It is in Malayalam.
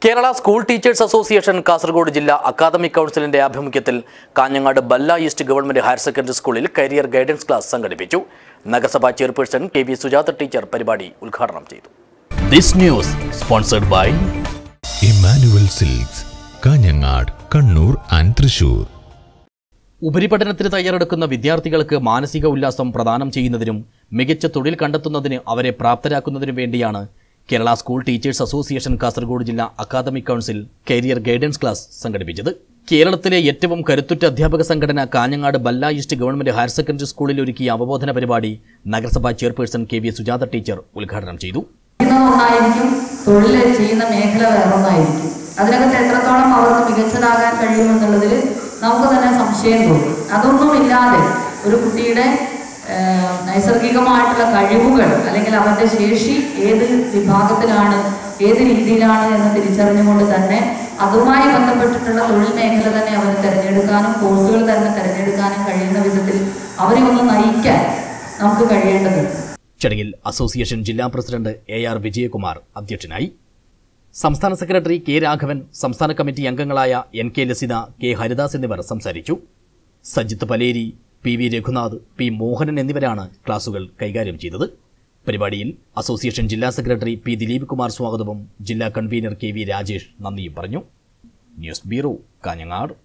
Kerala school teachers association Kasaragod ജില്ലാ അക്കാദമിക് കൗൺസിലിന്റെ ആഭിമുഖ്യത്തിൽ Kanhangad Balla east government higher secondary സ്കൂളിൽ കരിയർ ഗൈഡൻസ് ക്ലാസ് സംഘടിപ്പിച്ചു നഗരസഭാ chairperson K V Sujatha teacher പരിപാടി ഉദ്ഘാടനം ചെയ്തു this news sponsored by Immanuel silks Kanhangad Kannur and Thrissur ഉപരിപഠനത്തിന് തയ്യാറെടുക്കുന്ന വിദ്യാർത്ഥികൾക്ക് മാനസിക ഉല്ലാസം പ്രദാനം ചെയ്യുന്നതിനും മികച്ച തൊഴിൽ കണ്ടെത്തുന്നതിന് അവരെ പ്രാപ്തരാക്കുന്നതിനും വേണ്ടിയാണ് Kerala school teachers association Kasaragod ജില്ലാ academic council career guidance class സംഘടിപ്പിച്ചത് കേരളത്തിലെ ഏറ്റവും കരുത്തുറ്റ അധ്യാപക സംഘടന Kanhangad Balla east government higher secondary സ്കൂളിൽ ഒരുക്കിയ അവബോധന പരിപാടി നഗരസഭാ chairperson K V Sujatha teacher ഉദ്ഘാടനം ചെയ്തു ചെയ്യുന്ന ഒന്നായിരിക്കും തൊഴിൽ ചെയ്യുന്ന മേഖല വേറൊന്നായിരിക്കും അതിനകത്ത് എത്രത്തോളം അവർക്ക് മികച്ചതാകാൻ കഴിയുമെന്നുള്ളതിൽ നമുക്ക് തന്നെ സംശയം തോന്നും അതൊന്നുമില്ലാതെ ഒരു കുട്ടിയുടെ ആ, നൈസർഗികമായിട്ടുള്ള കഴിവുകൾ അല്ലെങ്കിൽ അവന്റെ ശേഷി ഏത് വിഭാഗത്തിലാണ് ഏത് രീതിയിലാണ് എന്ന് തിരിച്ചറിഞ്ഞുകൊണ്ട് തന്നെ അതുമായി ബന്ധപ്പെട്ടിട്ടുള്ള തൊഴിൽ മേഖല തന്നെ അവന് തിരഞ്ഞെടുക്കാനും കോഴ്സുകൾ തന്നെ തിരഞ്ഞെടുക്കാനും കഴിയുന്ന വിധത്തിൽ അവരെ ഒന്ന് നയിക്കാൻ നമുക്ക് കഴിയേണ്ടതുണ്ട് ചടങ്ങിൽ അസോസിയേഷൻ ജില്ലാ പ്രസിഡന്റ് എ ആർ വിജയകുമാർ അധ്യക്ഷനായി സംസ്ഥാന സെക്രട്ടറി കെ രാഘവൻ സംസ്ഥാന കമ്മിറ്റി അംഗങ്ങളായ N K Lasitha K Haridas എന്നിവർ സംസാരിച്ചു Sajith Paleri P V Raghunath P Mohanan എന്നിവരാണ് ക്ലാസുകൾ കൈകാര്യം ചെയ്തത് പരിപാടിയിൽ അസോസിയേഷൻ ജില്ലാ സെക്രട്ടറി പി ദിലീപ് കുമാർ സ്വാഗതവും ജില്ലാ കൺവീനർ കെ വി രാജേഷ് നന്ദിയും പറഞ്ഞു ന്യൂസ് ബ്യൂറോ കാഞ്ഞങ്ങാട്